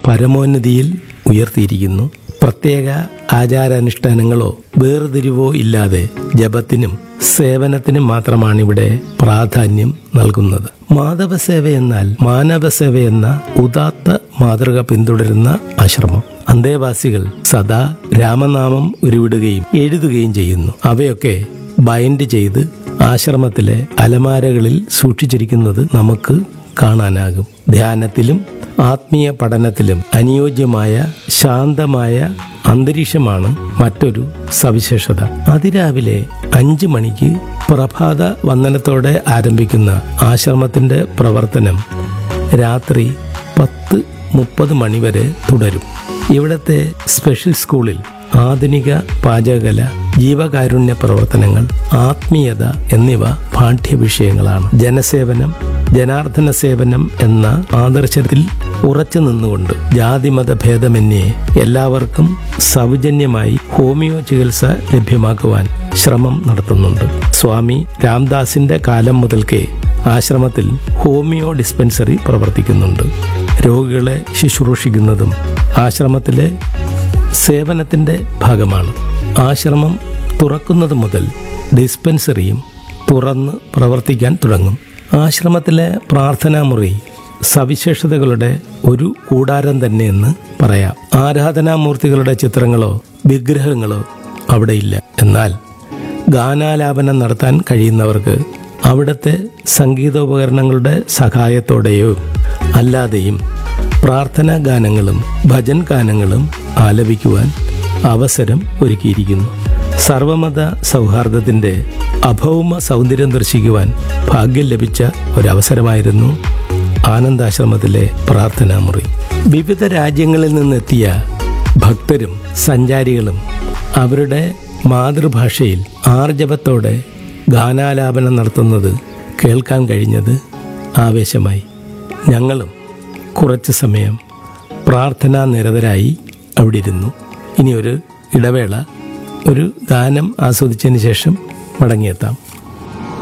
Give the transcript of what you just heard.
പരമോന്നതിയിൽ ഉയർത്തിയിരിക്കുന്നു പ്രത്യേക ആചാരാനുഷ്ഠാനങ്ങളോ വേർതിരിവോ ഇല്ലാതെ ജപത്തിനും സേവനത്തിനും മാത്രമാണ് ഇവിടെ പ്രാധാന്യം നൽകുന്നത് മാധവസേവ എന്നാൽ മാനവസേവ എന്ന ഉദാത്ത മാതൃക പിന്തുടരുന്ന ആശ്രമം അന്തേവാസികൾ സദാ രാമനാമം ഉരുവിടുകയും എഴുതുകയും ചെയ്യുന്നു അവയൊക്കെ ബൈൻഡ് ചെയ്ത് ആശ്രമത്തിലെ അലമാരകളിൽ സൂക്ഷിച്ചിരിക്കുന്നത് നമുക്ക് കാണാനാകും ധ്യാനത്തിലും ആത്മീയ പഠനത്തിലും അനുയോജ്യമായ ശാന്തമായ അന്തരീക്ഷമാണ് മറ്റൊരു സവിശേഷത അതിരാവിലെ അഞ്ച് മണിക്ക് പ്രഭാത വന്ദനത്തോടെ ആരംഭിക്കുന്ന ആശ്രമത്തിന്റെ പ്രവർത്തനം രാത്രി പത്ത് മുപ്പത് മണിവരെ തുടരും ഇവിടത്തെ സ്പെഷ്യൽ സ്കൂളിൽ ആധുനിക പാചകകല ജീവകാരുണ്യ പ്രവർത്തനങ്ങൾ ആത്മീയത എന്നിവ പാഠ്യവിഷയങ്ങളാണ് ജനസേവനം ജനാർദ്ദന സേവനം എന്ന ആദർശത്തിൽ ഉറച്ചു നിന്നുകൊണ്ട് ജാതിമത ഭേദമന്യേ എല്ലാവർക്കും സൗജന്യമായി ഹോമിയോ ചികിത്സ ലഭ്യമാക്കുവാൻ ശ്രമം നടത്തുന്നുണ്ട് സ്വാമി രാംദാസിന്റെ കാലം മുതൽക്കേ ആശ്രമത്തിൽ ഹോമിയോ ഡിസ്പെൻസറി പ്രവർത്തിക്കുന്നുണ്ട് രോഗികളെ ശുശ്രൂഷിക്കുന്നതും ആശ്രമത്തിലെ സേവനത്തിന്റെ ഭാഗമാണ് ആശ്രമം തുറക്കുന്നത് മുതൽ ഡിസ്പെൻസറിയും തുറന്ന് പ്രവർത്തിക്കാൻ തുടങ്ങും ആശ്രമത്തിലെ പ്രാർത്ഥനാ മുറി സവിശേഷതകളുടെ ഒരു കൂടാരം തന്നെയെന്ന് പറയാം ആരാധനാമൂർത്തികളുടെ ചിത്രങ്ങളോ വിഗ്രഹങ്ങളോ അവിടെ ഇല്ല എന്നാൽ ഗാനാലാപനം നടത്താൻ കഴിയുന്നവർക്ക് അവിടുത്തെ സംഗീതോപകരണങ്ങളുടെ സഹായത്തോടെയോ അല്ലാതെയും പ്രാർത്ഥനാ ഗാനങ്ങളും ഭജൻ ഗാനങ്ങളും ആലപിക്കുവാൻ അവസരം ഒരുക്കിയിരിക്കുന്നു സർവമത സൗഹാർദ്ദത്തിന്റെ അഭൗമ സൗന്ദര്യം ദർശിക്കുവാൻ ഭാഗ്യം ലഭിച്ച ഒരവസരമായിരുന്നു ആനന്ദാശ്രമത്തിലെ പ്രാർത്ഥനാ മുറി വിവിധ രാജ്യങ്ങളിൽ നിന്നെത്തിയ ഭക്തരും സഞ്ചാരികളും അവരുടെ മാതൃഭാഷയിൽ ആർജവത്തോടെ ഗാനാലാപനം നടത്തുന്നത് കേൾക്കാൻ കഴിഞ്ഞത് ആവേശമായി ഞങ്ങളും കുറച്ച് സമയം പ്രാർത്ഥനാ നിരതരായി അവിടെ ഇരുന്നു ഇനി ഒരു ഇടവേള ഒരു ഗാനം ആസ്വദിച്ചതിന് ശേഷം മടങ്ങിയെത്താം